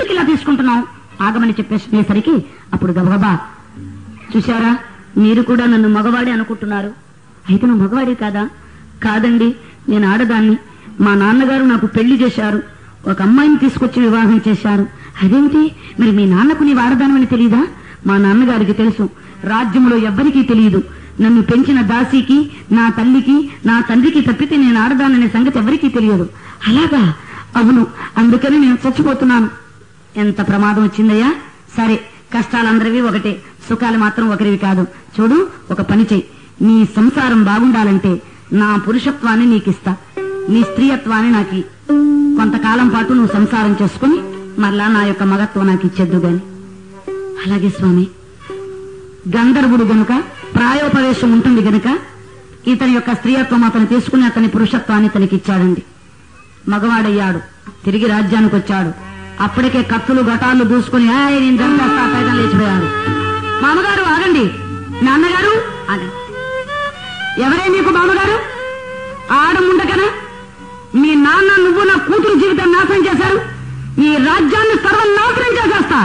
ఎందుకు ఇలా తీసుకుంటున్నావు ఆగమని చెప్పేసరికి అప్పుడు గబగబా చూశారా మీరు కూడా నన్ను మగవాడి అనుకుంటున్నారు అయితే నువ్వు మగవాడి కాదా కాదండి నేను ఆడదాన్ని మా నాన్నగారు నాకు పెళ్లి చేశారు ఒక అమ్మాయిని తీసుకొచ్చి వివాహం చేశారు అదేంటి మరి మీ నాన్నకు నీ ఆడదానమని తెలీదా మా నాన్నగారికి తెలుసు రాజ్యంలో ఎవ్వరికీ తెలియదు నన్ను పెంచిన దాసికి నా తల్లికి నా తండ్రికి తప్పితే నేను ఆడదాననే సంగతి ఎవరికీ తెలియదు అలాగా అవును అందుకని నేను చచ్చిపోతున్నాను ఎంత ప్రమాదం వచ్చిందయ్యా సరే కష్టాలందరివి ఒకటే సుఖాలు మాత్రం ఒకరివి కాదు చూడు ఒక పని చెయ్యి నీ సంసారం బాగుండాలంటే నా పురుషత్వాన్ని నీకిస్తా నీ స్త్రీయత్వాన్ని నాకు ఇయ్యి. కొంతకాలం పాటు నువ్వు సంసారం చేసుకుని మరలా నా యొక్క మగత్వం నాకు ఇచ్చేద్దు గాని అలాగే స్వామి గంధర్వుడు గనుక ప్రాయోపవేశం ఉంటుంది గనుక ఇతని యొక్క స్త్రీయత్వం అతను తీసుకుని అతని పురుషత్వాన్ని తనకి ఇచ్చాడండి మగవాడయ్యాడు తిరిగి రాజ్యానికి వచ్చాడు అప్పటికే కత్తులు ఘటాలు దూసుకుని "ఏయ్, నేను చంపేస్తా పైన లేచిపోయాడు మామగారు ఆగండి నాన్నగారు ఆగండి ఎవరే నీకు మామగారు ఆడముండకనా మీ నాన్న నువ్వు నా కూతురు జీవితం నాశనం చేశారు ఈ రాజ్యాన్ని సర్వనాశనం చేసేస్తా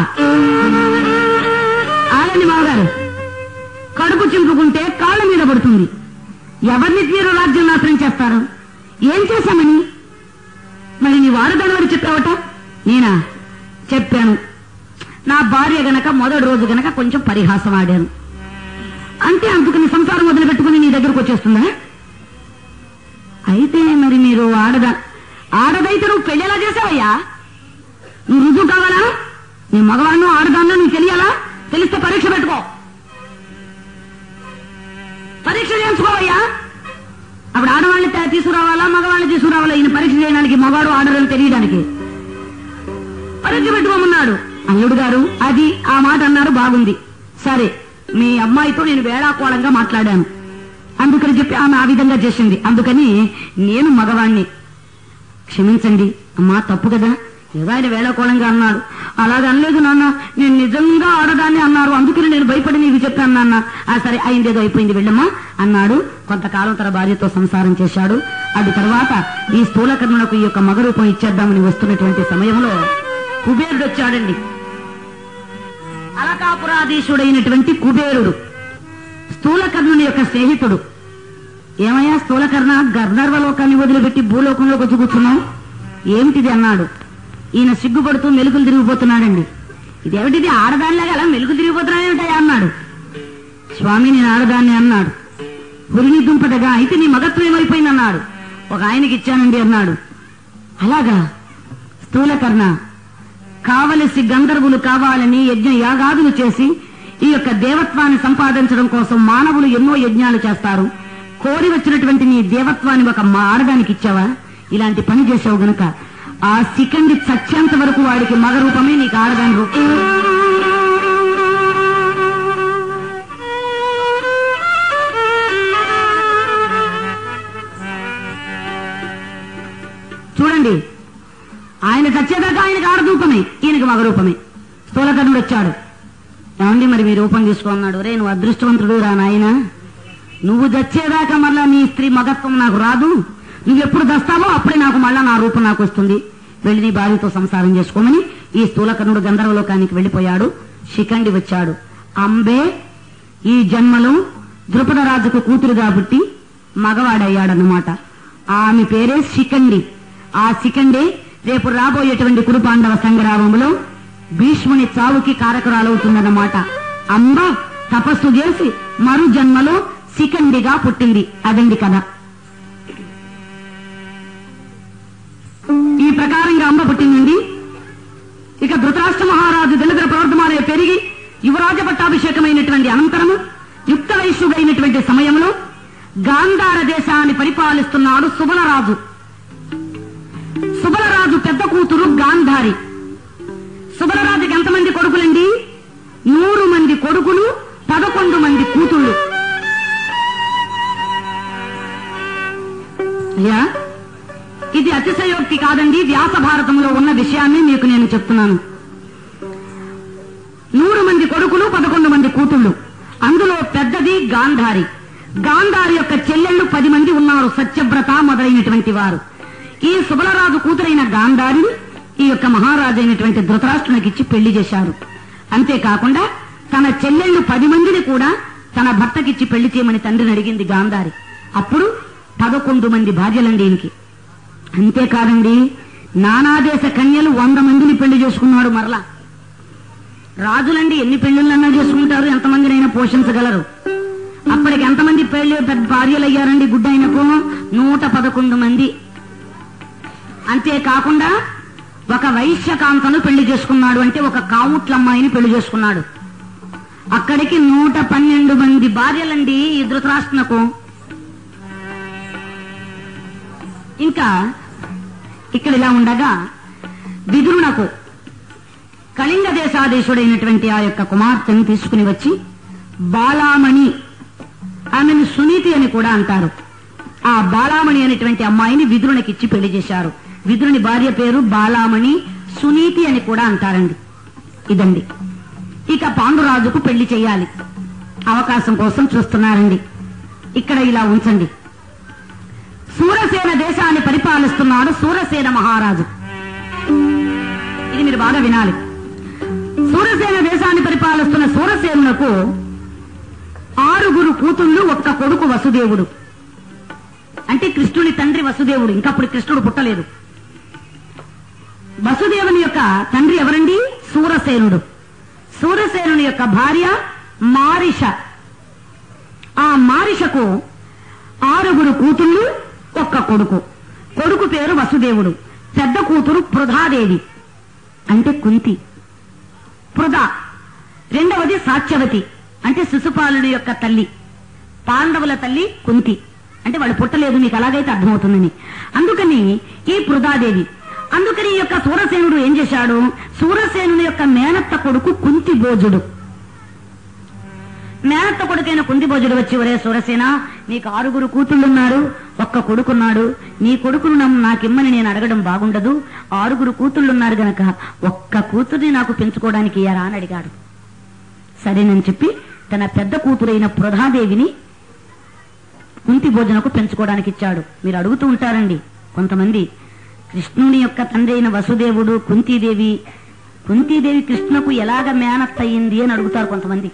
ఆగండి మామగారు కడుపు చింపుకుంటే కాళ్ళ మీద పడుతుంది ఎవరిని మీరు రాజ్యం నాశనం చేస్తారు ఏం చేశామని మరి నీ వారదాని వారు చెప్పావట నేనా చెప్పాను నా భార్య గనక మొదటి రోజు గనక కొంచెం పరిహాసం ఆడాను అంటే అందుకని సంసారం వదిలిపెట్టుకుని నీ దగ్గరకు వచ్చేస్తుందా అయితే మరి మీరు ఆడదా ఆడదైతే నువ్వు పెళ్లి ఎలా చేసావయ్యా నువ్వు రుజువు కావాలా నీ మగవాడిను ఆడదాన్నో నీకు తెలియాలా తెలిస్తే పరీక్ష పెట్టుకో పరీక్ష చేయించుకోవయ్యా అప్పుడు ఆడవాళ్ళని తే- తీసుకురావాలా మగవాళ్ళని తీసుకురావాలా ఈయన పరీక్ష చేయడానికి మగాడు ఆడరని తెలియడానికి పరీక్ష పెట్టుకోమన్నాడు అల్లుడు గారు అది ఆ మాట అన్నారు బాగుంది సరే మీ అమ్మాయితో నేను వేళాకోళంగా మాట్లాడాను అందుకని చెప్పి ఆమె ఆ విధంగా చేసింది అందుకని నేను మగవాణ్ణి క్షమించండి అమ్మా తప్పు కదా ఏదో ఆయన వేళకోళంగా అన్నాడు అలాగే అనలేదు నాన్న నేను నిజంగా ఆడదాన్ని అన్నారు అందుకని నేను భయపడి నీకు చెప్పాను నాన్న ఆ సరే అయిందేదో అయిపోయింది వెళ్ళమ్మా అన్నాడు కొంతకాలం తన భార్యతో సంసారం చేశాడు అది తర్వాత ఈ స్థూలకర్ణులకు ఈ యొక్క మగరూపం ఇచ్చేద్దామని వస్తున్నటువంటి సమయంలో కుబేరుడు వచ్చాడండి అలకాపురాధీశుడైనటువంటి కుబేరుడు స్థూలకర్ణుని యొక్క స్నేహితుడు ఏమయ్యా స్థూలకర్ణ గర్ధర్వలోకాన్ని వదిలిపెట్టి భూలోకంలోకి వచ్చి కూర్చున్నావు ఏమిటిది అన్నాడు ఈయన సిగ్గుపడుతూ మెలుకులు తిరిగిపోతున్నాడండి ఇదేమిటిది ఆడదానిలాగా అలా మెలుకు తిరిగిపోతున్నాడేమిటయ్యా అన్నాడు స్వామి నేను ఆడదాన్ని అన్నాడు హురిని దుంపదగా అయితే నీ మగత్వం ఏమైపోయింది అన్నాడు ఒక ఆయనకి ఇచ్చానండి అన్నాడు అలాగా స్థూలకర్ణ కావలసి గంధర్వులు కావాలని యజ్ఞ యాగాదులు చేసి ఈ యొక్క దేవత్వాన్ని సంపాదించడం కోసం మానవులు ఎన్నో యజ్ఞాలు చేస్తారు కోరి వచ్చినటువంటి నీ దేవత్వాన్ని ఒక మా ఆడదానికి ఇచ్చావా ఇలాంటి పని చేసావు గనుక ఆ సికండి చచ్చేంత వరకు వాడికి మగ రూపమే నీకు ఆడదాని రూపం చూడండి ఆయన చచ్చేదాకా ఆయనకు ఆడరూపమే ఈయనకి మగ రూపమే స్థూలకర్ణుడు వచ్చాడు ఏమండి మరి మీ రూపం తీసుకున్నాడు రే నువ్వు అదృష్టవంతుడు రా నాయన నువ్వు చచ్చేదాకా మళ్ళా నీ స్త్రీ మగత్వం నాకు రాదు నువ్వు ఎప్పుడు దస్తావో అప్పుడే నాకు మళ్ళా నా రూపం నాకు వస్తుంది వెళ్ళి నీ భార్యతో సంసారం చేసుకోమని ఈ స్థూలకర్ణుడు గంధర్వలోకానికి వెళ్ళిపోయాడు శిఖండి వచ్చాడు అంబే ఈ జన్మలో ద్రుపద రాజుకు కూతురు కాబట్టి మగవాడయ్యాడన్నమాట ఆమె పేరే శిఖండి ఆ శిఖండి రేపు రాబోయేటువంటి కురుపాండవ సంగ్రామంలో భీష్ముని చావుకి కారకురాలవుతుందన్నమాట అంబ తపస్సు చేసి మరు జన్మలో శిఖండిగా పుట్టింది అదండి కదా ఈ ప్రకారంగా అంబ పుట్టిందండి ఇక ధృతరాష్ట్ర మహారాజు దినదిన ప్రవర్ధమానే పెరిగి యువరాజ పట్టాభిషేకమైనటువంటి అనంతరము యుక్త వయస్సుడైనటువంటి సమయంలో గాంధార దేశాన్ని పరిపాలిస్తున్నాడు సుబలరాజు సుబలరాజు పెద్ద కూతురు గాంధారి సుబలరాజుకి ఎంతమంది కొడుకులండి నూరు మంది కొడుకులు పదకొండు మంది కూతుళ్ళు అయ్యా ఇది అతిశయోక్తి కాదండి వ్యాస భారతంలో ఉన్న విషయాన్ని మీకు నేను చెప్తున్నాను నూరు మంది కొడుకులు పదకొండు మంది కూతుళ్ళు అందులో పెద్దది గాంధారి గాంధారి యొక్క చెల్లెళ్ళు పది మంది ఉన్నారు సత్యవ్రత మొదలైనటువంటి వారు ఈ సుబలరాజు కూతురైన గాంధారిని ఈ యొక్క మహారాజు అయినటువంటి ధృతరాష్ట్రునికి ఇచ్చి పెళ్లి చేశారు అంతేకాకుండా తన చెల్లెళ్ళు పది మందిని కూడా తన భర్తకిచ్చి పెళ్లి చేయమని తండ్రిని అడిగింది గాంధారి అప్పుడు పదకొండు మంది భార్యలండి ఈయనకి అంతేకాదండి నానాదేశ కన్యలు వంద మందిని పెళ్లి చేసుకున్నాడు మరలా రాజులండి ఎన్ని పెళ్లిళ్ళన్నా చేసుకుంటారు ఎంతమందినైనా పోషించగలరు అప్పటికి ఎంతమంది పెళ్లి పెద్ద భార్యలు అయ్యారండి గుడ్డ అయినకు నూట పదకొండు మంది అంతేకాకుండా ఒక వైశ్యకాంతను పెళ్లి చేసుకున్నాడు అంటే ఒక కాముట్లమ్మాయిని పెళ్లి చేసుకున్నాడు అక్కడికి నూట పన్నెండు మంది భార్యలండి ఈ ధృతరాష్ట్రకు ఇంకా ఇక్కడ ఇలా ఉండగా విదురునకు కళింగ దేశాధీశుడైనటువంటి ఆ యొక్క కుమార్తెను తీసుకుని వచ్చి బాలామణి ఆమెను సునీతి అని కూడా అంటారు ఆ బాలామణి అనేటువంటి అమ్మాయిని విదురునికి ఇచ్చి పెళ్లి చేశారు విదురుని భార్య పేరు బాలామణి సునీతి అని కూడా అంటారండి ఇదండి ఇక పాండురాజుకు పెళ్లి చేయాలి అవకాశం కోసం చూస్తున్నారండి ఇక్కడ ఇలా ఉంచండి సూరసేన దేశాన్ని పరిపాలిస్తున్నాడు సూరసేన మహారాజు ఇది మీరు బాగా వినాలి సూరసేన దేశాన్ని పరిపాలిస్తున్న సూరసేనులకు ఆరుగురు కూతుళ్ళు ఒక్క కొడుకు వసుదేవుడు అంటే కృష్ణుని తండ్రి వసుదేవుడు ఇంకప్పుడు కృష్ణుడు పుట్టలేదు వసుదేవుని యొక్క తండ్రి ఎవరండి సూరసేనుడు సూరసేనుని యొక్క భార్య మారిష ఆ మారిషకు ఆరుగురు కూతుళ్ళు ఒక్క కొడుకు కొడుకు పేరు వసుదేవుడు పెద్ద కూతురు పృథాదేవి అంటే కుంతి పృథ రెండవది సాత్యవతి అంటే శిశుపాలుడి యొక్క తల్లి పాండవుల తల్లి కుంతి అంటే వాళ్ళు పుట్టలేదు మీకు అలాగైతే అర్థమవుతుందని అందుకని ఈ పృథాదేవి అందుకని ఈ యొక్క సూరసేనుడు ఏం చేశాడు సూరసేనుని యొక్క మేనత్త కొడుకు కుంతి భోజుడు మేనత్త కొడుకైన కుంతి భోజుడు వచ్చి ఒరే సూరసేన నీకు ఆరుగురు కూతుళ్ళున్నారు ఒక్క కొడుకున్నాడు నీ కొడుకును నన్ను నాకిమ్మని నేను అడగడం బాగుండదు ఆరుగురు కూతుళ్ళున్నారు గనక ఒక్క కూతుర్ని నాకు పెంచుకోవడానికి ఇయ్యరా అని అడిగాడు సరేనని చెప్పి తన పెద్ద కూతురైన పృథాదేవిని కుంతి భోజనకు పెంచుకోవడానికి ఇచ్చాడు మీరు అడుగుతూ ఉంటారండి కొంతమంది కృష్ణుని యొక్క తండ్రి అయిన వసుదేవుడు కుంతీదేవి కుంతీదేవి కృష్ణకు ఎలాగ మేనత్త అయింది అని అడుగుతారు కొంతమంది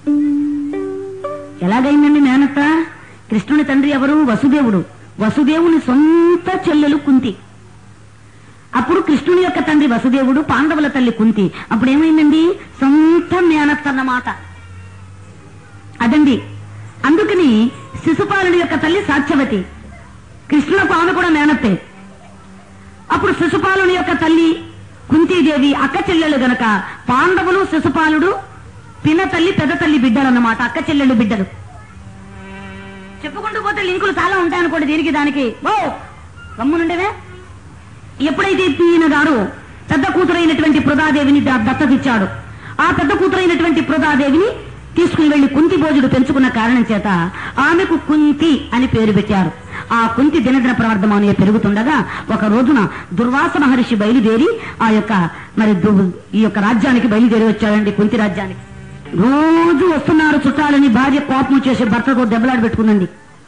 ఎలాగైందండి మేనత్త కృష్ణుని తండ్రి ఎవరు వసుదేవుడు వసుదేవుని సొంత చెల్లెలు కుంతి అప్పుడు కృష్ణుని యొక్క తండ్రి వసుదేవుడు పాండవుల తల్లి కుంతి అప్పుడు ఏమైందండి సొంత మేనత్త అన్నమాట అదండి అందుకని శిశుపాలుడి యొక్క తల్లి సాత్యవతి కృష్ణులకు ఆమె కూడా మేనత్తే అప్పుడు శిశుపాలుని యొక్క తల్లి కుంతీదేవి అక్క చెల్లెలు గనక పాండవులు శిశుపాలుడు పిన తల్లి పెద్ద తల్లి బిడ్డలు అన్నమాట అక్క చెల్లెళ్ళు బిడ్డలు చెప్పుకుంటూ పోతే లింకులు చాలా ఉంటాయనుకోండి దీనికి దానికి ఓ గమ్మునుండేవే ఎప్పుడైతే ఈయన గారు పెద్ద కూతురైనటువంటి పృథాదేవిని ద- దత్తతిచ్చాడు ఆ పెద్ద కూతురైనటువంటి పృథాదేవిని తీసుకుని వెళ్లి కుంతి భోజుడు పెంచుకున్న కారణం చేత ఆమెకు కుంతి అని పేరు పెట్టారు ఆ కుంతి దినదిన ప్రవర్ధమానీయ పెరుగుతుండగా ఒక రోజున దుర్వాస మహర్షి బయలుదేరి ఆ యొక్క మరి దు- ఈ యొక్క రాజ్యానికి బయలుదేరి వచ్చాడండి కుంతి రాజ్యానికి రోజు వస్తున్నారు చుట్టాలని భార్య కోపం చేసి భర్తతో దెబ్బలాడి పెట్టుకుందండి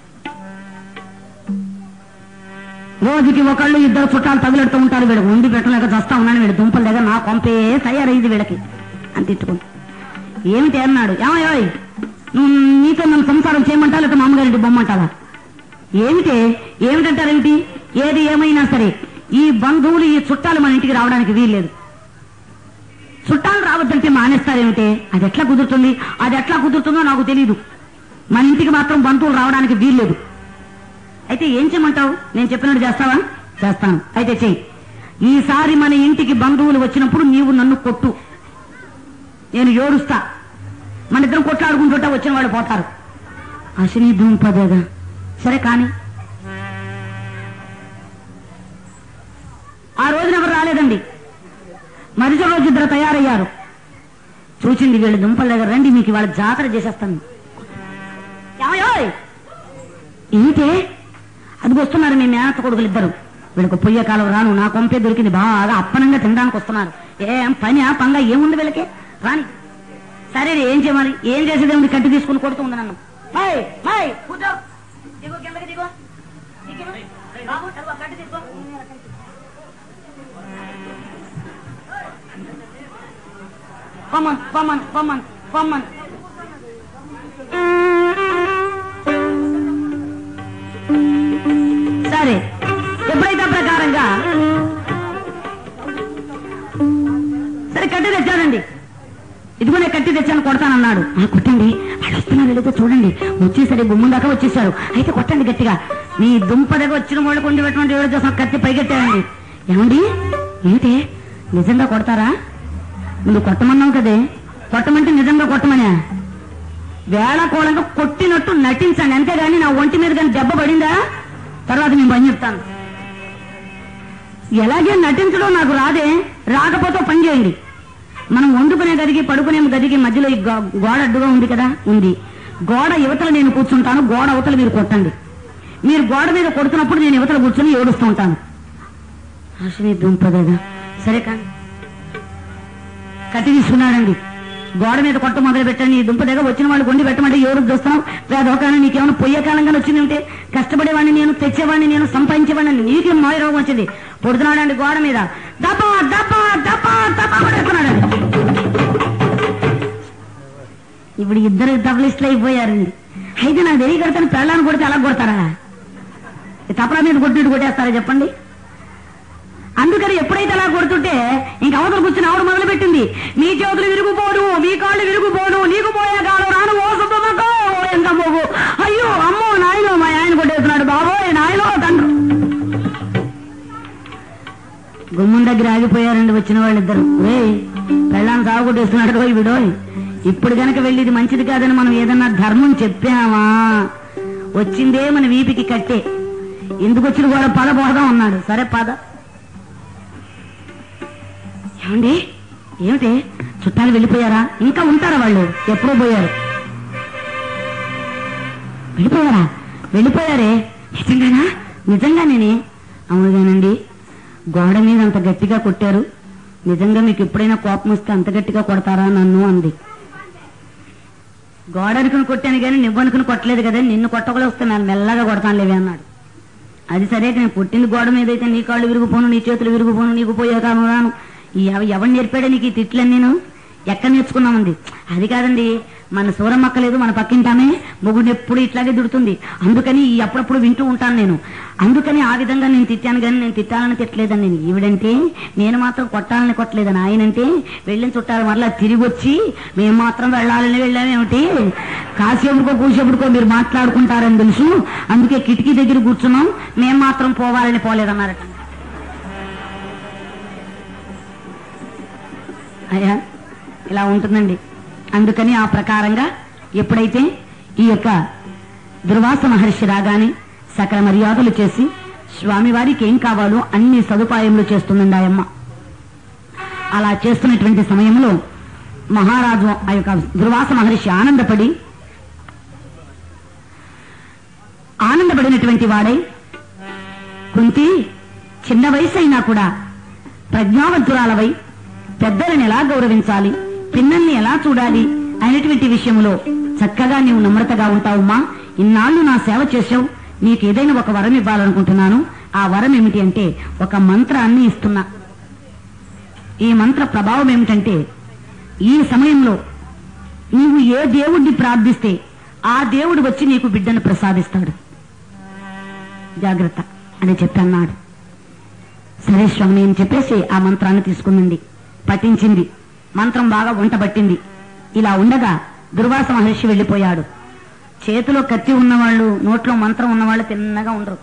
రోజుకి ఒకళ్ళు ఇద్దరు చుట్టాలు తగులెడుతూ ఉంటారు వీళ్ళకి ఉండి పెట్టలేక చస్తా ఉన్నాను వీడు దుంపల దగ్గర నా కొంపే తయారైంది వీళ్ళకి అని తిట్టుకుంది ఏమిటి అన్నాడు ఏమయ్యోయ్ నువ్వు నీతో నన్ను సంసారం చేయమంటా లేకపోతే మా అమ్మగారింటి బొమ్మంటావా ఏమిటే ఏమిటంటారేమిటి ఏది ఏమైనా సరే ఈ బంధువులు ఈ చుట్టాలు మన ఇంటికి రావడానికి వీల్లేదు చుట్టాలు రావద్దంటే మానేస్తారేమిటే అది ఎట్లా కుదురుతుంది అది ఎట్లా కుదురుతుందో నాకు తెలియదు మన ఇంటికి మాత్రం బంధువులు రావడానికి వీల్లేదు అయితే ఏం చేయమంటావు నేను చెప్పినట్టు చేస్తావా చేస్తాను అయితే చెయ్యి ఈసారి మన ఇంటికి బంధువులు వచ్చినప్పుడు నీవు నన్ను కొట్టు నేను ఏడుస్తా మన ఇద్దరం కొట్లాడుకుంటుంటే వచ్చిన వాళ్ళు పోతారు అసలు దుంపదేగా సరే కానీ ఆ రోజున ఎవరు రాలేదండి మరుసటి రోజు ఇద్దరు తయారయ్యారు చూసింది వీళ్ళు దుంపల దగ్గర రండి మీకు వాళ్ళ జాతర చేసేస్తాను ఏమయ్యోయ్? ఏంటే అది వస్తున్నారు మీ మేనత్త కొడుకులు ఇద్దరు వీళ్ళకి పొయ్యే కాలం రాను నా కొంపే దొరికింది బాగా అప్పనంగా తినడానికి వస్తున్నారు ఏం పని ఆ పంగా ఏముంది వీళ్ళకి రాని సరే ఏం చేయమని ఏం చేసేది ఏముంది కట్టి తీసుకుని కొడుతూ ఉంది నన్ను మై మై కూర్చో దిగు కిందకి దిగు దిగు. బాబు, చదువు, ఆ కట్టి తీసుకో పొమ్మన్ పొమ్మన్ పొమ్మన్ పొమ్మన్ సరే ఎప్పుడైతే ఆ ప్రకారంగా సరే కట్టి తెచ్చానండి ఇదిగో నేను కట్టి తెచ్చాను కొడతానన్నాడు ఆ కొట్టండి వాళ్ళు వస్తున్నారు వెళితే చూడండి వచ్చేసరి గుమ్మం దాకా వచ్చేసారు అయితే కొట్టండి గట్టిగా మీ దుంప దగ్గర వచ్చిన వాళ్ళు కొండి పెట్టమంటే ఎవరు చూసాం కత్తి పైకెట్టారండి ఏమండి ఏంటి నిజంగా కొడతారా నువ్వు కొట్టమన్నావు కదే కొట్టమంటే నిజంగా కొట్టమనే వేళకోళంగా కొట్టినట్టు నటించండి అంతేగాని నా ఒంటి మీద కానీ దెబ్బ పడిందా తర్వాత నేను పని చెప్తాను ఎలాగే నటించడం నాకు రాదే రాకపోతే ఓ పని చేయండి మనం వండుకునే గదికి పడుకునే గదికి మధ్యలో ఈ గో- గోడ అడ్డుగా ఉంది కదా ఉంది గోడ యువతల నేను కూర్చుంటాను గోడ అవతల మీరు కొట్టండి మీరు గోడ మీద కొడుతున్నప్పుడు నేను యువతల కూర్చొని ఏడుస్తూ ఉంటాను అసలు దుంపదేగా సరే కానీ కట్టి తీసుకున్నాడండి గోడ మీద కొట్ట మొదలు పెట్టండి ఈ దుంప దగ్గర వచ్చిన వాళ్ళు కొండి పెట్టమంటే ఎవరు చూస్తున్నావు వేదోకాలం నీకేమైనా పొయ్యే కాలంగా వచ్చింది ఉంటే కష్టపడేవాడిని నేను తెచ్చేవాడిని నేను సంపాదించేవాడిని నీకేం మాయ రోగం వచ్చింది పొడుతున్నాడండి గోడ మీద దపా దపా దపా దపా పడేస్తున్నాడండి ఇప్పుడు ఇద్దరు తబలిస్టులు అయిపోయారండి అయితే నాకు తెలియ కడతాను పెళ్ళాన్ని కొడితే అలా కొడతారా ఈ తపలా మీద కొట్టినట్టు కొట్టేస్తారా చెప్పండి అందుకని ఎప్పుడైతే అలా కొడుతుంటే ఇంక అవతల కూర్చుని ఆవిడ మొదలు పెట్టింది మీ చేతులు విరుగుపోను మీ కాళ్ళు విరుగుపోను నీకు పోయే కాలం రాను ఓ సుబ్బమ్మకో ఓ ఎంకమ్మకు అయ్యో అమ్మో నాయనో మా ఆయన కొట్టేస్తున్నాడు బాబోయ్ నాయనో తండ్రి గుమ్మం దగ్గర ఆగిపోయారండి వచ్చిన వాళ్ళిద్దరు ఏ పెళ్ళాన్ని సాగు కొట్టేస్తున్నాడు పోయి విడోయ్ ఇప్పుడు గనక వెళ్ళి ఇది మంచిది కాదని మనం ఏదన్నా ధర్మం చెప్పామా వచ్చిందే మన వీపికి కట్టే ఎందుకు వచ్చిన కూడా పద పోదాం అన్నాడు సరే పద ఏమండి ఏమిటి చుట్టాలు వెళ్ళిపోయారా ఇంకా ఉంటారా వాళ్ళు ఎప్పుడో పోయారు వెళ్ళిపోయారా వెళ్ళిపోయారే నిజంగానా నిజంగానేనే అవునుగానండి గోడ మీద అంత గట్టిగా కొట్టారు నిజంగా మీకు ఎప్పుడైనా కోపం వస్తే అంత గట్టిగా కొడతారా నన్ను అంది గోడ అనుకుని కొట్టాను కానీ నువ్వు అనుకుని కొట్టలేదు కదా నిన్ను కొట్టకలే వస్తే నేను మెల్లగా కొడతాను లేవే అన్నాడు అది సరే నేను పుట్టింది గోడ మీద అయితే నీ కాళ్ళు విరిగిపోను నీ చేతులు విరిగిపోను నీకు పోయే కాను రాను ఈ ఎవ- ఎవరు నేర్పాడే నీకు ఈ తిట్లని నేను ఎక్కడ నేర్చుకున్నామండి అది కాదండి మన సూరమ్మక్క లేదు మన పక్కింటామే మొగుడిని ఎప్పుడు ఇట్లాగే దుడుతుంది అందుకని ఈ అప్పుడప్పుడు వింటూ ఉంటాను నేను అందుకని ఆ విధంగా నేను తిట్టాను కానీ నేను తిట్టాలని తిట్టలేదని నేను ఈవిడంటే నేను మాత్రం కొట్టాలని కొట్టలేదని ఆయనంటే వెళ్ళిన చుట్టాలు మరలా తిరిగి వచ్చి మేము మాత్రం వెళ్ళాలని వెళ్ళామేమిటి కాసేపుకో కూసేపుకో మీరు మాట్లాడుకుంటారని తెలుసు అందుకే కిటికీ దగ్గర కూర్చున్నాం మేము మాత్రం పోవాలని పోలేదన్నారట అయ్యా ఇలా ఉంటుందండి అందుకని ఆ ప్రకారంగా ఎప్పుడైతే ఈ యొక్క దుర్వాస మహర్షి రాగానే సకల మర్యాదలు చేసి స్వామివారికి ఏం కావాలో అన్ని సదుపాయములు చేస్తుందండి ఆయమ్మ అలా చేస్తున్నటువంటి సమయంలో మహారాజు ఆ యొక్క దుర్వాస మహర్షి ఆనందపడి ఆనందపడినటువంటి వాడై కుంతి చిన్న వయసు అయినా కూడా ప్రజ్ఞావంతురాలవై పెద్దలను ఎలా గౌరవించాలి పిన్నల్ని ఎలా చూడాలి అనేటువంటి విషయంలో చక్కగా నీవు నమ్రతగా ఉంటావమ్మా ఇన్నాళ్ళు నా సేవ చేసావు నీకు ఏదైనా ఒక వరం ఇవ్వాలనుకుంటున్నాను ఆ వరం ఏమిటి అంటే ఒక మంత్రాన్ని ఇస్తున్నా ఈ మంత్ర ప్రభావం ఏమిటంటే ఈ సమయంలో నీవు ఏ దేవుడిని ప్రార్థిస్తే ఆ దేవుడు వచ్చి నీకు బిడ్డను ప్రసాదిస్తాడు జాగ్రత్త అని చెప్పి అన్నాడు సరే స్వామి అని చెప్పేసి ఆ మంత్రాన్ని తీసుకుందండి పఠించింది మంత్రం బాగా వంట పట్టింది ఇలా ఉండగా దుర్వాస మహర్షి వెళ్ళిపోయాడు చేతిలో కత్తి ఉన్నవాళ్ళు నోట్లో మంత్రం ఉన్నవాళ్ళు తిన్నగా ఉండరు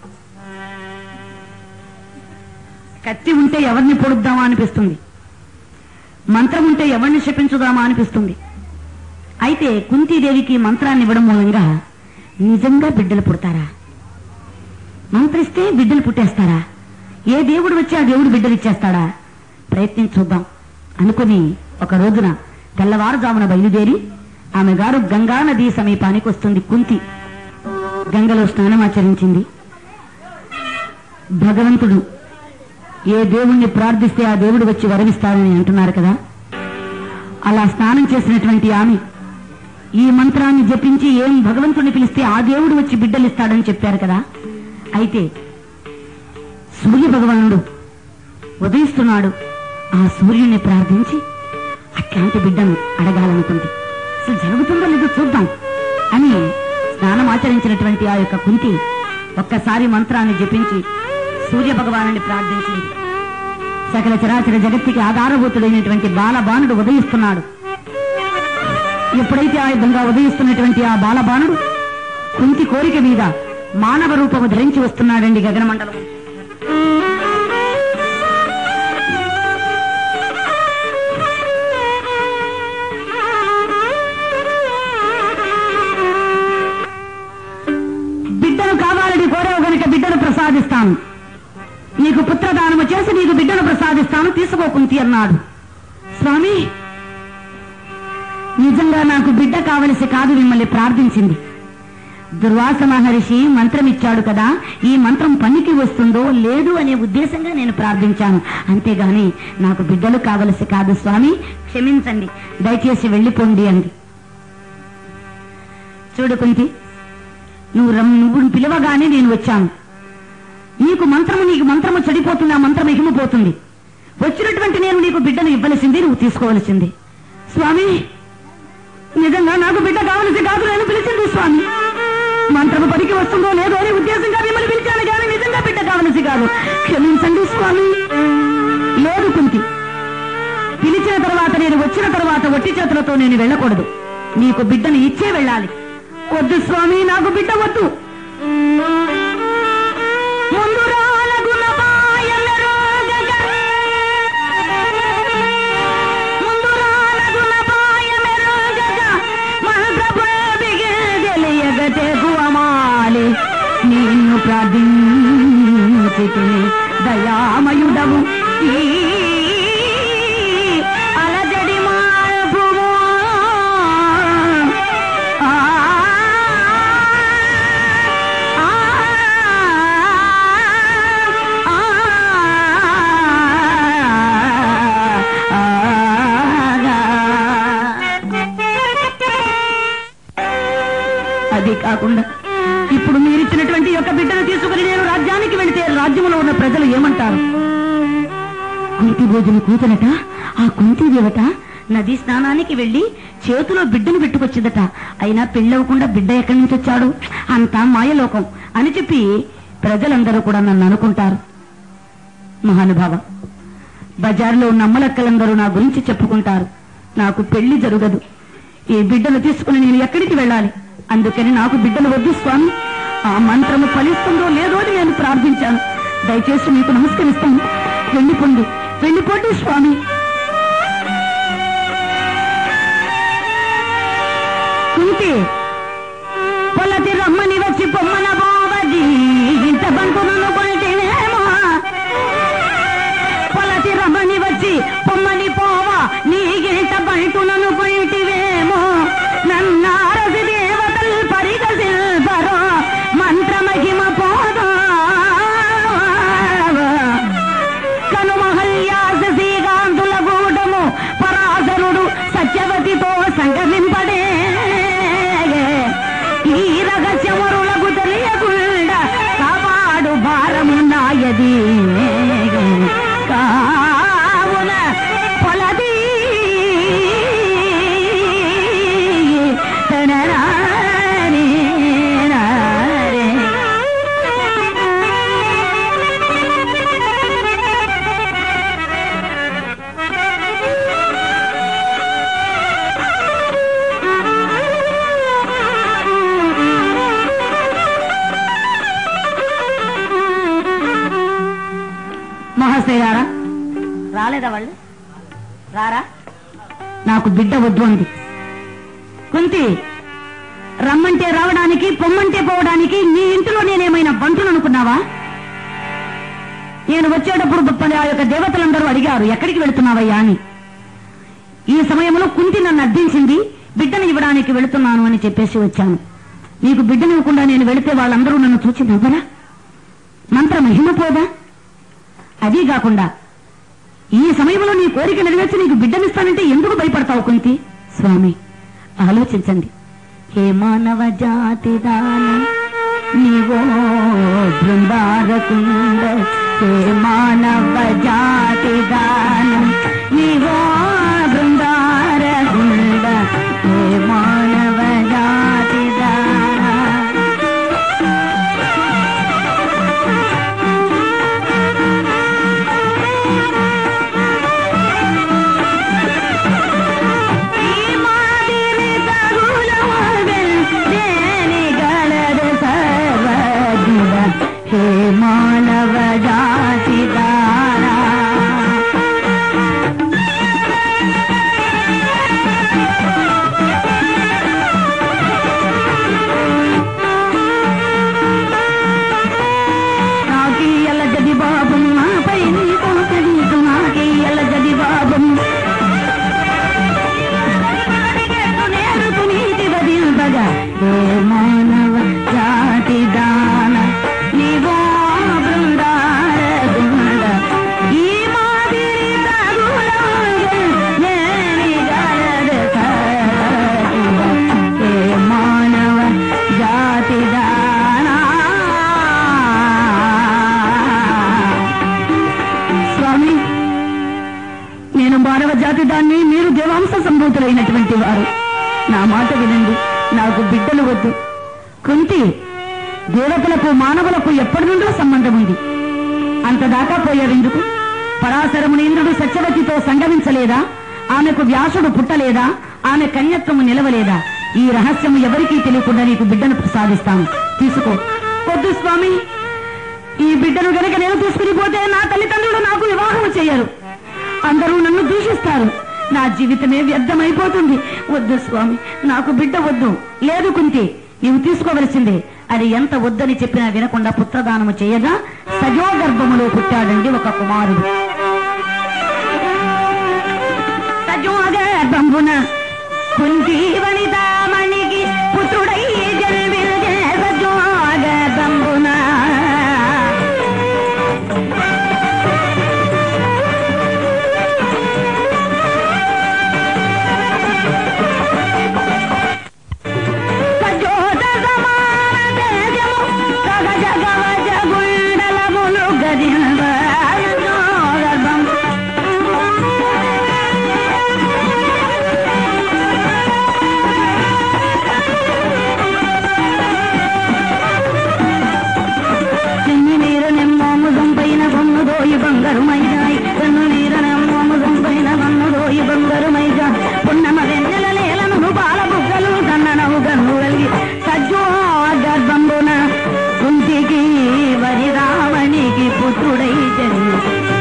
కత్తి ఉంటే ఎవరిని పొడుద్దామా అనిపిస్తుంది మంత్రం ఉంటే ఎవరిని శపించుదామా అనిపిస్తుంది అయితే కుంతీదేవికి మంత్రాన్ని ఇవ్వడం మూలంగా నిజంగా బిడ్డలు పుడతారా మంత్రిస్తే బిడ్డలు పుట్టేస్తారా ఏ దేవుడు వచ్చి ఆ దేవుడు బిడ్డలు ఇచ్చేస్తాడా ప్రయత్నించి చూద్దాం అనుకుని ఒక రోజున తెల్లవారుజామున బయలుదేరి ఆమె గారు గంగా నదీ సమీపానికి వస్తుంది కుంతి గంగలో స్నానం ఆచరించింది భగవంతుడు ఏ దేవుణ్ణి ప్రార్థిస్తే ఆ దేవుడు వచ్చి వరమిస్తాడని అంటున్నారు కదా అలా స్నానం చేసినటువంటి ఆమె ఈ మంత్రాన్ని జపించి ఏం భగవంతుడిని పిలిస్తే ఆ దేవుడు వచ్చి బిడ్డలిస్తాడని చెప్పారు కదా అయితే సూర్య భగవానుడు ఉదయిస్తున్నాడు ఆ సూర్యుని ప్రార్థించి అట్లాంటి బిడ్డను అడగాలనుకుంది అసలు జరుగుతుందో లేదో చూద్దాం అని స్నానం ఆచరించినటువంటి ఆ యొక్క కుంతి ఒక్కసారి మంత్రాన్ని జపించి సూర్య భగవాను ప్రార్థించింది సకల చరాచర జగత్తుకి ఆధారభూతుడైనటువంటి బాలబాణుడు ఉదయిస్తున్నాడు ఎప్పుడైతే ఆ విధంగా ఉదయిస్తున్నటువంటి ఆ బాలబాణుడు కుంతి కోరిక మీద మానవ రూపము ధరించి వస్తున్నాడండి గగనమండలం బిడ్డను కావాలని కోరావు గనుక బిడ్డను ప్రసాదిస్తాను నీకు పుత్రదానము చేసి నీకు బిడ్డను ప్రసాదిస్తాను తీసుకో కుంతి అన్నాడు స్వామి నిజంగా నాకు బిడ్డ కావలసి కాదు మిమ్మల్ని ప్రార్థించింది దుర్వాస మహర్షి మంత్రం ఇచ్చాడు కదా ఈ మంత్రం పనికి వస్తుందో లేదు అనే ఉద్దేశంగా నేను ప్రార్థించాను అంతేగాని నాకు బిడ్డలు కావలసి కాదు స్వామి క్షమించండి దయచేసి వెళ్ళిపోండి అంది చూడు కుంతి నువ్వు రమ్- నువ్వు పిలవగానే నేను వచ్చాను నీకు మంత్రము నీకు మంత్రము చెడిపోతుంది ఆ మంత్రం ఎగిమిపోతుంది వచ్చినటువంటి నేను నీకు బిడ్డను ఇవ్వలసింది నువ్వు తీసుకోవలసింది స్వామి నిజంగా నాకు బిడ్డ కావలసి కాదు నేను పిలిచింది స్వామి మంత్రము పనికి వస్తుందో లేదో అనే ఉద్దేశంగా మిమ్మల్ని పిలిచాను కానీ నిజంగా బిడ్డ కావలసి కాదు క్షమించండి స్వామి లేదు కుంతి పిలిచిన తర్వాత నేను వచ్చిన తర్వాత ఒట్టి చేతులతో నేను వెళ్ళకూడదు నీకు బిడ్డను ఇచ్చే వెళ్ళాలి వద్దు స్వామి నాకు బిడ్డ వద్దు ముందు రాలగున పాయమెరుగగ. ముందు రాలగున పాయమెరుగగ. మంత్రప్రభిగే తెలియగ తెగువమాలి. నిన్ను ప్రార్థించితిని దయామయుడవు ఈ అలజడి మార్పుము ఆ అది కాకుండా ఇప్పుడు మీరిచ్చినటువంటి యొక్క బిడ్డను తీసుకుని నేను రాజ్యానికి వెళితే రాజ్యంలో ఉన్న ప్రజలు ఏమంటారు కుంతి భోజన కూతురట ఆ కుంతి దేవత నది స్నానానికి వెళ్లి చేతిలో బిడ్డను పెట్టుకొచ్చిందట అయినా పెళ్ళవకుండా బిడ్డ ఎక్కడి నుంచి వచ్చాడు అంతా మాయలోకం అని చెప్పి ప్రజలందరూ కూడా నన్ను అనుకుంటారు మహానుభావ బజార్లో ఉన్న అమ్మలక్కలందరూ నా గురించి చెప్పుకుంటారు నాకు పెళ్లి జరగదు ఈ బిడ్డను తీసుకుని నేను ఎక్కడికి వెళ్ళాలి అందుకని నాకు బిడ్డలు వద్దు స్వామి ఆ మంత్రము ఫలిస్తుందో లేదో అని నేను ప్రార్థించాను దయచేసి మీకు నమస్కరిస్తాను వెళ్ళిపోండి వెళ్ళిపోండి స్వామి కుంతి పొలతి రమ్మని వచ్చి పొమ్మన బావజీ ఇంత బంకునను కొంటేనేమో పొలతి రమ్మని వచ్చి పొమ్మని పోవా నీ గింట బంటునను కొంటివేమో నన్నారసి దేవతల్ పరిగసిల్పరో మంత్రమహిమ పోదా కనుమహల్యాస శ్రీకాంతుల గూడము పరాశరుడు సత్యవతితో సంగమింపడే ఈ రహస్యమురులకు తెలియకుండా కాపాడు భారము నాయది కావున పొలది తనరారే నారే. మహాశయారా రాలేదా వాళ్ళు రారా నాకు బిడ్డ వద్దు అంది కుంతి రమ్మంటే రావడానికి పొమ్మంటే పోవడానికి నీ ఇంటిలో నేనేమైనా బంటులు అనుకున్నావా నేను వచ్చేటప్పుడు గొప్ప ఆ యొక్క దేవతలందరూ అడిగారు ఎక్కడికి వెళుతున్నావయ్యా అని ఈ సమయంలో కుంతి నన్ను అర్థించింది బిడ్డను ఇవ్వడానికి వెళుతున్నాను అని చెప్పేసి వచ్చాను నీకు బిడ్డను ఇవ్వకుండా నేను వెళితే వాళ్ళందరూ నన్ను చూచి నవ్వరా మంత్ర మహిమ పోదా అదీ కాకుండా ఈ సమయంలో నీ కోరిక నెరవేర్చి నీకు బిడ్డనిస్తానంటే ఎందుకు భయపడతావు కుంతి స్వామి ఆలోచించండి హే మానవ జాతి దానం నీవో బృందారకుండ హే మానవ జాతి దానం నీవో బృందారకుండ మానవ జాతి దాన్ని మీరు దేవాంశ సంభూతులైనటువంటి వారు నా మాట వినండి నాకు బిడ్డలు వద్దు కుంతి దేవతలకు మానవులకు ఎప్పటి నుండో సంబంధం ఉంది అంతదాకా పోయేవెందుకు పరాశరముని ఇంద్రుడు సత్యవతితో సంగమించలేదా ఆమెకు వ్యాసుడు పుట్టలేదా ఆమె కన్యత్వము నిలవలేదా ఈ రహస్యము ఎవరికీ తెలియకుండా నీకు బిడ్డను ప్రసాదిస్తాను తీసుకో వద్దు స్వామి ఈ బిడ్డను గనక నేను తీసుకుని పోతే నా తల్లిదండ్రులు నాకు వివాహం చేయరు అందరూ నన్ను దూషిస్తారు నా జీవితమే వ్యర్థమైపోతుంది వద్దు స్వామి నాకు బిడ్డ వద్దు లేదు కుంతి నీవు తీసుకోవలసిందే అది ఎంత వద్దని చెప్పినా వినకుండా పుత్రదానము చేయగా సజోగర్భములో పుట్టాడండి ఒక కుమారుడు సజోగర్భమున కుంతి వనితామణికి పుత్రుడై జన్మించే సజోగర్భమున సజోద సమాన తేజము సగజ గవజ గుండలములు గదింబ గర్భం చిన్ని నీరు నిమ్మోము దొంపైన కొన్ను దోయి బంగారు మైజాయి కన్ను నీరు నిమ్మోము దొంపైన కన్ను దోయి బంగారు మైజా పున్నమ వెన్నెల నేలను బాల బుగ్గలు కన్ననవు గన్ను కలిగి సజ్జో గర్భంబున కుంతికి వరి రావణికి పుత్రుడై జన్మ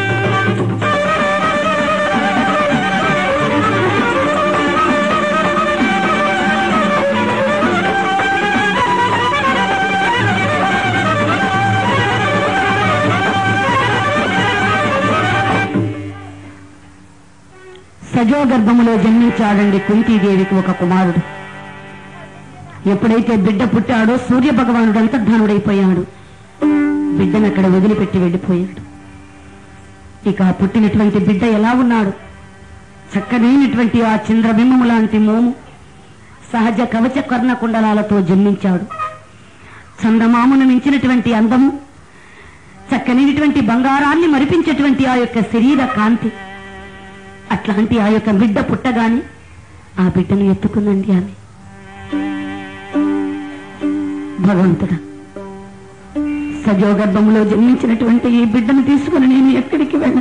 సజోగర్భములో జన్మించాడండి కుంతీదేవికి ఒక కుమారుడు ఎప్పుడైతే బిడ్డ పుట్టాడో సూర్య భగవానుడు అంతర్ధానుడైపోయాడు బిడ్డను అక్కడ వదిలిపెట్టి వెళ్ళిపోయాడు ఇక ఆ పుట్టినటువంటి బిడ్డ ఎలా ఉన్నాడు చక్కనైనటువంటి ఆ చంద్రబింబము లాంటి మోము సహజ కవచ కర్ణ కుండలాలతో జన్మించాడు చందమామును మించినటువంటి అందము చక్కనైనటువంటి బంగారాన్ని మరిపించేటువంటి ఆ యొక్క శరీర కాంతి అట్లాంటి ఆ యొక్క బిడ్డ పుట్టగానే ఆ బిడ్డను ఎత్తుకుందండి ఆమె భగవంతుడా సజోగర్భంలో జన్మించినటువంటి ఈ బిడ్డను తీసుకుని నేను ఎక్కడికి వెళ్ళను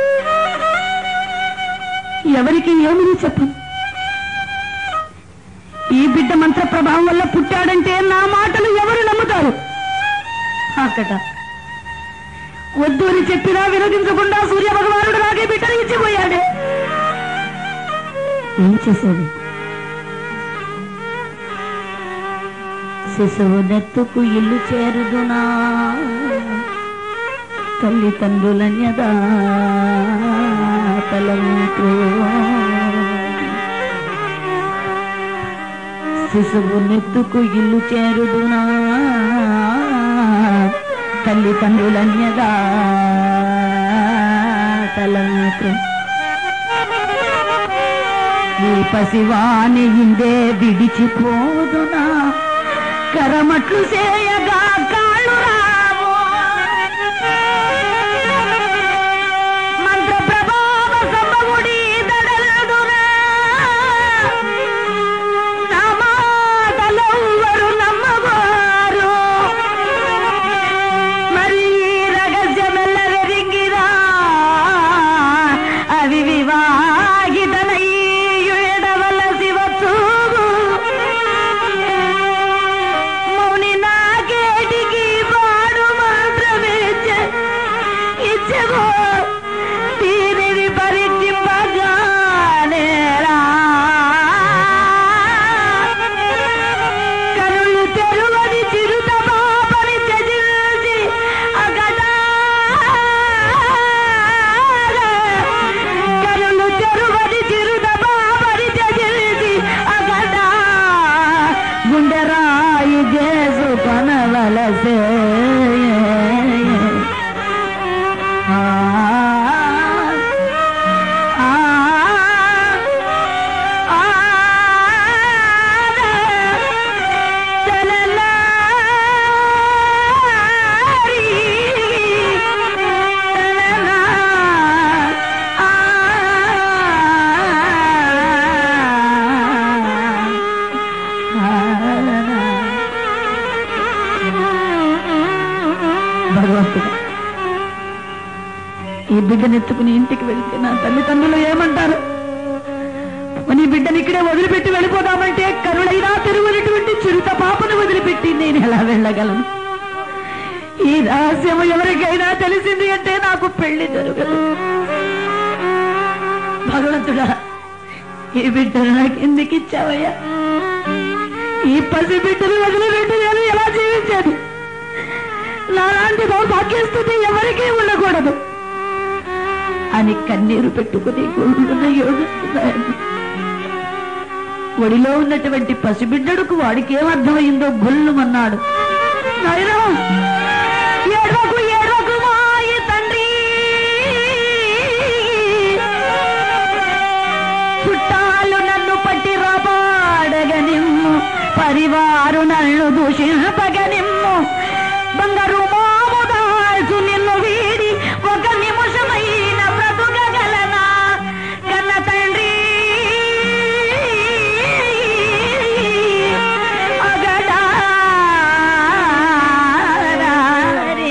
ఎవరికి ఏమని చెప్పను ఈ బిడ్డ మంత్ర ప్రభావం వల్ల పుట్టాడంటే నా మాటలు ఎవరు నమ్ముతారు అక్కడ వద్దు అని చెప్పినా వినోదించకుండా సూర్య భగవానుడు నాకే బిడ్డను ఇచ్చిపోయాడే ఏం చేసేది శిశువు దత్తుకు ఇల్లు చేరుదునా తల్లిదండ్రులన్యదా తలంతో శిశువు నెత్తుకు ఇల్లు చేరుదునా తల్లిదండ్రులన్యదా తలంతో ఈ పసివాని ఇందే విడిచిపోదునా కరమట్లు చేయగా కాళ్ళు రావు మంత్ర ప్రభావ సంభవుడి దడలదురా నా మాటలెవ్వరు నమ్మవారు మరి రహస్యమెల్ల వెరింగిరా అవి వివాహితనయ్యుడవల శివచూగు ముని నాకేటికి బిడ్డనెత్తుకుని ఇంటికి వెళ్తే నా తల్లిదండ్రులు ఏమంటారు నీ బిడ్డని ఇక్కడే వదిలిపెట్టి వెళ్ళిపోదామంటే కరుడైనా తెరువనటువంటి చిరుత పాపను వదిలిపెట్టి నేను ఎలా వెళ్ళగలను ఈ రహస్యం ఎవరికైనా తెలిసింది అంటే నాకు పెళ్లి జరగదు భగవంతుడా ఈ బిడ్డను నాకు ఎందుకు ఇచ్చావయ్యా ఈ పసి బిడ్డను వదిలిపెట్టి నేను ఎలా జీవించాను నాలాంటి భాగ్యస్థితి ఎవరికీ ఉండకూడదు అని కన్నీరు పెట్టుకుని గోళ్ళున ఏడుస్తున్నాను ఒడిలో ఉన్నటువంటి పసిబిడ్డడుకు వాడికి ఏమర్థమైందో గొల్లుమన్నాడు నాయనా ఏడవకు ఏడవకు మాయ తండ్రి చుట్టాలు నన్ను పట్టి రాపాడగనిమ్ము పరివారు నన్ను దూషింపగనిమ్ము బంగారు మాము దాల్చు నిన్ను వీడి ఒక నిమిషమైన బ్రతుకగలనా కన్న తండ్రి అగడారే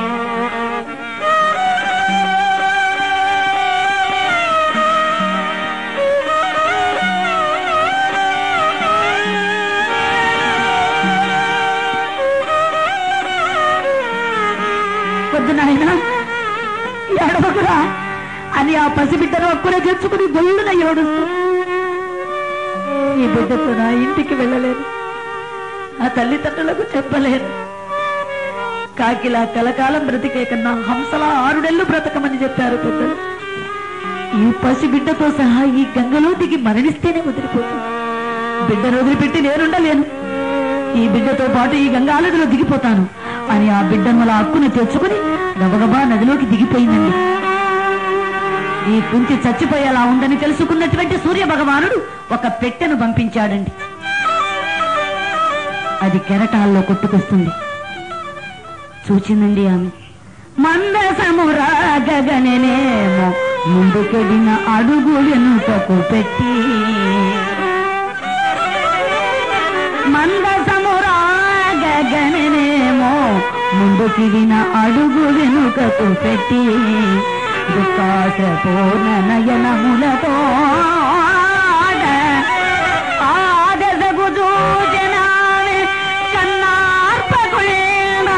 వద్దు నాయన ఎడవకురా అని ఆ పసిబిడ్డను ఒక్కడే తెచ్చుకుని గొల్లున ఏడుస్తూ ఈ బిడ్డతో నా ఇంటికి వెళ్ళలేను ఆ తల్లిదండ్రులకు చెప్పలేను కాకిలా కలకాలం బ్రతికే కన్నా హంసలా ఆరు నెలలు బ్రతకమని చెప్పారు పెద్దలు ఈ పసి బిడ్డతో సహా ఈ గంగలో దిగి మరణిస్తేనే వదిలిపోతుంది బిడ్డను వదిలిపెట్టి నేనుండలేను ఈ బిడ్డతో పాటు ఈ గంగానదిలో దిగిపోతాను అని ఆ బిడ్డను అలా హక్కును తెచ్చుకుని గబగబా నదిలోకి దిగిపోయిందండి ఈ కుంతి చచ్చిపోయేలా ఉందని తెలుసుకున్నటువంటి సూర్య భగవానుడు ఒక పెట్టెను పంపించాడండి అది కెరటాల్లో కొట్టుకొస్తుంది చూచిందండి ఆమె మందసమురా గగననేమో ముందుకెడిన అడుగులెనుకకు పెట్టి మందసమురా గగననేమో ముందుకిడిన అడుగు వెనుకకు పెట్టి దుఃఖాస పూర్ణ నయనములతో ఆదసగు చూచనామె కన్నార్పకులేనా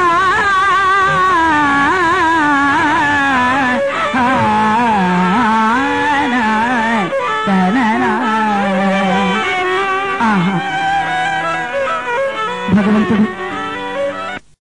ఆహా భగవంతుడు